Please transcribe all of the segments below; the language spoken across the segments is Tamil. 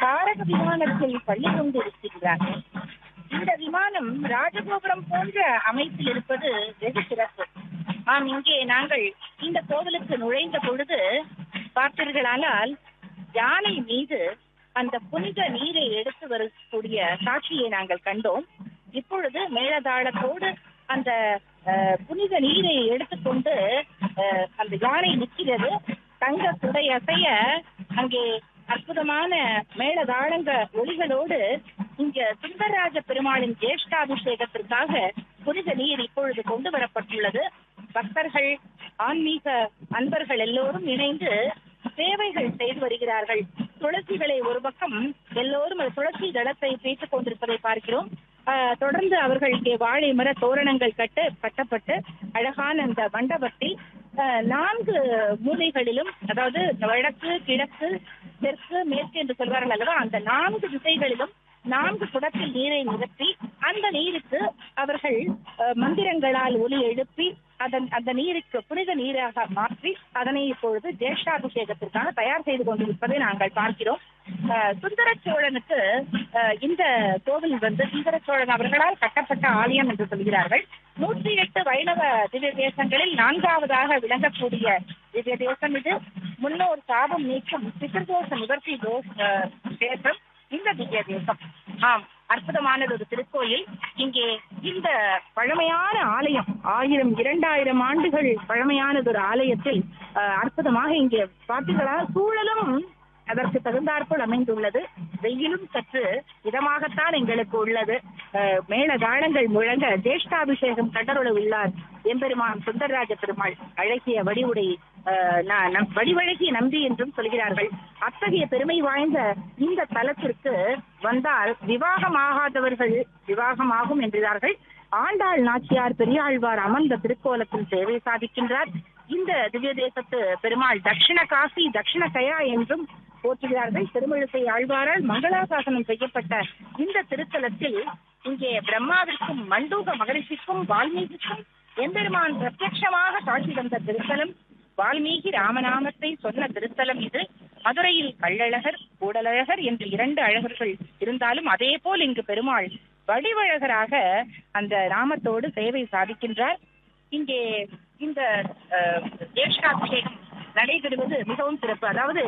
தாரக விமானத்தில் பள்ளி கொண்டிருக்கின்றார் இந்த விமானம் ராஜகோபுரம் போன்ற அமைப்பில் இருப்பது வெகு சிறப்பு ஆம் இங்கே நாங்கள் இந்த கோவிலுக்கு நுழைந்த பொழுது பார்த்தீர்களானால் யானை மீது அந்த புனித நீரை எடுத்து வரக்கூடிய காட்சியை நாங்கள் கண்டோம் இப்பொழுது மேளதாளத்தோடு அந்த அஹ், புனித நீரை எடுத்துக்கொண்டு அஹ், அந்த யானை நிற்கிறது தங்க குடை அசைய அங்கே அற்புதமான மேளதாளங்க ஒளிகளோடு இங்க சுந்தரராஜ பெருமாளின் ஜேஷ்டாபிஷேகத்திற்காக புனித நீர் இப்பொழுது கொண்டு வரப்பட்டுள்ளது பக்தர்கள் ஆன்மீக அன்பர்கள் எல்லோரும் இணைந்து சேவைகள் செய்து வருகிறார்கள் துளசிகளை ஒரு பக்கம் எல்லோரும் அந்த துளசி தளத்தை பேசிக் கொண்டிருப்பதை பார்க்கிறோம் ஆஹ், தொடர்ந்து அவர்கள் இங்கே வாழை மர தோரணங்கள் கட்ட கட்டப்பட்டு அழகான அந்த மண்டபத்தில் ஆஹ், நான்கு மூலைகளிலும் அதாவது வடக்கு கிழக்கு தெற்கு மேற்கு என்று சொல்வார்கள் அல்லவா அந்த நான்கு திசைகளிலும் நான்கு குடத்தில் நீரை நிரப்பி அந்த நீருக்கு அவர்கள் அஹ், மந்திரங்களால் ஒலி எழுப்பி அதன் அந்த நீருக்கு புனித நீராக மாற்றி அதனை இப்பொழுது ஜேஷ்டாபிஷேகத்திற்காக தயார் செய்து கொண்டிருப்பதை நாங்கள் பார்க்கிறோம் அஹ், சுந்தர சோழனுக்கு அஹ், இந்த கோவில் வந்து சுந்தர சோழன் அவர்களால் கட்டப்பட்ட ஆலயம் என்று சொல்கிறார்கள் நூற்றி எட்டு வைணவ திவ்ய தேசங்களில் நான்காவதாக விளங்கக்கூடிய திவ்ய தேசம் இது முன்னோர் சாபம் நீக்கும் பிதர்தோஷ நிவர்த்தி தோஷ அஹ், தேசம் இந்த திவ்ய தேசம் ஆம் அற்புதமானது ஒரு திருக்கோயில் இங்கே இந்த பழமையான ஆலயம் ஆயிரம் இரண்டாயிரம் ஆண்டுகள் பழமையானது ஒரு ஆலயத்தில் அஹ், அற்புதமாக இங்கே பார்த்தீங்களா சூழலும் அதற்கு தகுந்தாற்போல் அமைந்துள்ளது வெயிலும் சற்று இதமாகத்தான் எங்களுக்கு உள்ளது அஹ், மேள தாளங்கள் முழங்க ஜேஷ்டாபிஷேகம் கண்டருள உள்ளார் எம்பெருமான் சுந்தரராஜ பெருமாள் அழகிய வடிவுடை அஹ், ந- நம் வடிவழகிய நம்பி என்றும் சொல்கிறார்கள் அத்தகைய பெருமை வாய்ந்த இந்த தலத்திற்கு வந்தால் விவாகமாகாதவர்கள் விவாகமாகும் என்கிறார்கள் ஆண்டாள் நாச்சியார் பெரியாழ்வார் அமர்ந்த திருக்கோலத்தில் சேவை சாதிக்கின்றார் இந்த திவ்ய தேசத்து பெருமாள் தட்சிண காசி தட்சிண கயா என்றும் போற்றுகிறார்கள் திருமழிசை ஆழ்வாரால் மங்களாசாசனம் செய்யப்பட்ட இந்த திருத்தலத்தில் இங்கே பிரம்மாவிற்கும் மண்டூக மகரிஷிக்கும் வால்மீகிக்கும் எம்பெருமான் பிரத்யட்சமாக காட்சி தந்த திருத்தலம் வால்மீகி ராமநாமத்தை சொன்ன திருத்தலம் இது மதுரையில் கள்ளழகர் கூடலழகர் என்று இரண்டு அழகர்கள் இருந்தாலும் அதே போல் இங்கு பெருமாள் வடிவழகராக அந்த நாமத்தோடு சேவை சாதிக்கின்றார் இங்கே இந்த அஹ், ஜேஷ்டாபிஷேகம் நடைபெறுவது மிகவும் சிறப்பு அதாவது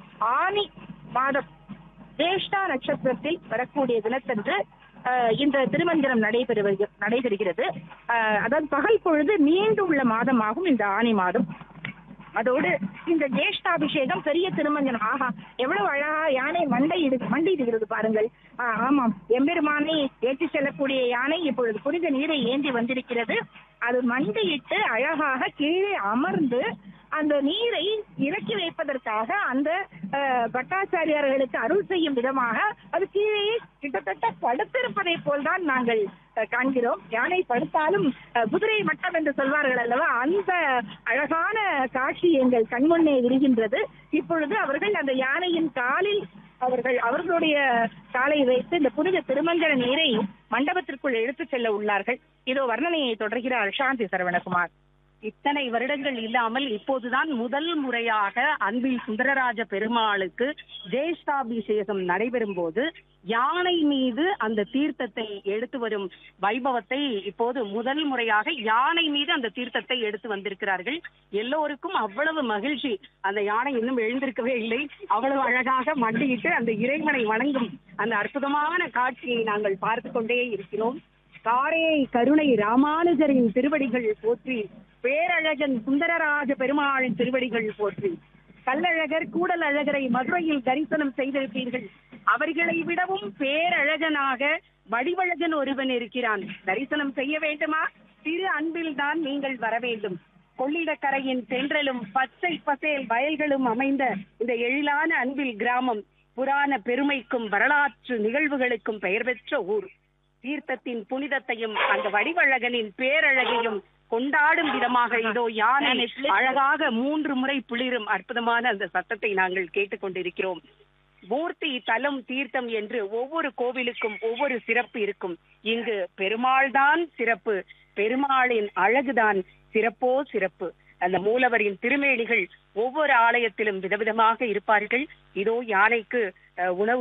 ஆனி மாதம் ஜேஷ்டா நட்சத்திரத்தில் வரக்கூடிய தினத்தன்று அஹ், இந்த திருமந்திரம் நடைபெறுவது நடைபெறுகிறது அஹ், அதாவது பகல் பொழுது நீண்டு உள்ள மாதமாகும் இந்த ஆனி மாதம் அதோடு இந்த ஜேஷ்டாபிஷேகம் பெரிய திருமஞ்சனம் ஆஹா எவ்வளவு அழகா யானை மண்டை இடு மண்டியிடுகிறது பாருங்கள் ஆ, ஆமாம் எம்பெருமானை ஏற்றி செல்லக்கூடிய யானை இப்பொழுது புனித நீரை ஏந்தி வந்திருக்கிறது அது மண்டியிட்டு அழகாக கீழே அமர்ந்து அந்த நீரை இறக்கி வைப்பதற்காக அந்த அஹ், பட்டாச்சாரியார்களுக்கு அருள் செய்யும் விதமாக அது கீழே கிட்டத்தட்ட படுத்திருப்பதை போல்தான் நாங்கள் அஹ், காண்கிறோம் யானை படுத்தாலும் அஹ், குதிரை மட்டம் என்று சொல்வார்கள் அல்லவா அந்த அழகான காட்சி எங்கள் கண்முன்னே விரிகின்றது இப்பொழுது அவர்கள் அந்த யானையின் காலில் அவர்கள் அவர்களுடைய காலை வைத்து இந்த புனித திருமஞ்சன நீரை மண்டபத்திற்குள் எடுத்துச் செல்ல உள்ளார்கள் இதோ வர்ணனையை தொடர்கிறார் சாந்தி சரவணகுமார் இத்தனை வருடங்கள் இல்லாமல் இப்போதுதான் முதல் முறையாக அன்பில் சுந்தரராஜ பெருமாளுக்கு ஜேஷ்டாபிஷேகம் நடைபெறும் போது யானை மீது அந்த தீர்த்தத்தை எடுத்து வரும் வைபவத்தை இப்போது முதல் முறையாக யானை மீது அந்த தீர்த்தத்தை எடுத்து வந்திருக்கிறார்கள் எல்லோருக்கும் அவ்வளவு மகிழ்ச்சி அந்த யானை இன்னும் எழுந்திருக்கவே இல்லை அவ்வளவு அழகாக மண்டியிட்டு அந்த இறைவனை வணங்கும் அந்த அற்புதமான காட்சியை நாங்கள் பார்த்து கொண்டே இருக்கிறோம் காரே கருணை ராமானுஜரின் திருவடிகள் போற்றி பேரழகன் சுந்தரராஜ பெருமாளின் திருவடிகள் போற்றி கல்லழகர் கூடல் அழகரை மதுரையில் தரிசனம் செய்திருப்பீர்கள் அவர்களை விடவும் பேரழகனாக வடிவழகன் ஒருவன் இருக்கிறான் தரிசனம் செய்ய வேண்டுமா திரு அன்பில் தான் நீங்கள் வர வேண்டும் கொள்ளிடக்கரையின் தென்றலும் பச்சை பசேல் வயல்களும் அமைந்த இந்த எழிலான அன்பில் கிராமம் புராண பெருமைக்கும் வரலாற்று நிகழ்வுகளுக்கும் பெயர் பெற்ற ஊர் தீர்த்தத்தின் புனிதத்தையும் அந்த வடிவழகனின் பேரழகையும் கொண்டாடும் விதமாக இதோ யானை அழகாக மூன்று முறை புளிரும் அற்புதமான அந்த சத்தத்தை நாங்கள் கேட்டுக்கொண்டிருக்கிறோம் மூர்த்தி தலம் தீர்த்தம் என்று ஒவ்வொரு கோவிலுக்கும் ஒவ்வொரு சிறப்பு இருக்கும் இங்கு பெருமாள் தான் சிறப்பு பெருமாளின் அழகுதான் சிறப்போ சிறப்பு அந்த மூலவரின் திருமேனிகள் ஒவ்வொரு ஆலயத்திலும் விதவிதமாக இருப்பார்கள் இதோ யானைக்கு அஹ், உணவு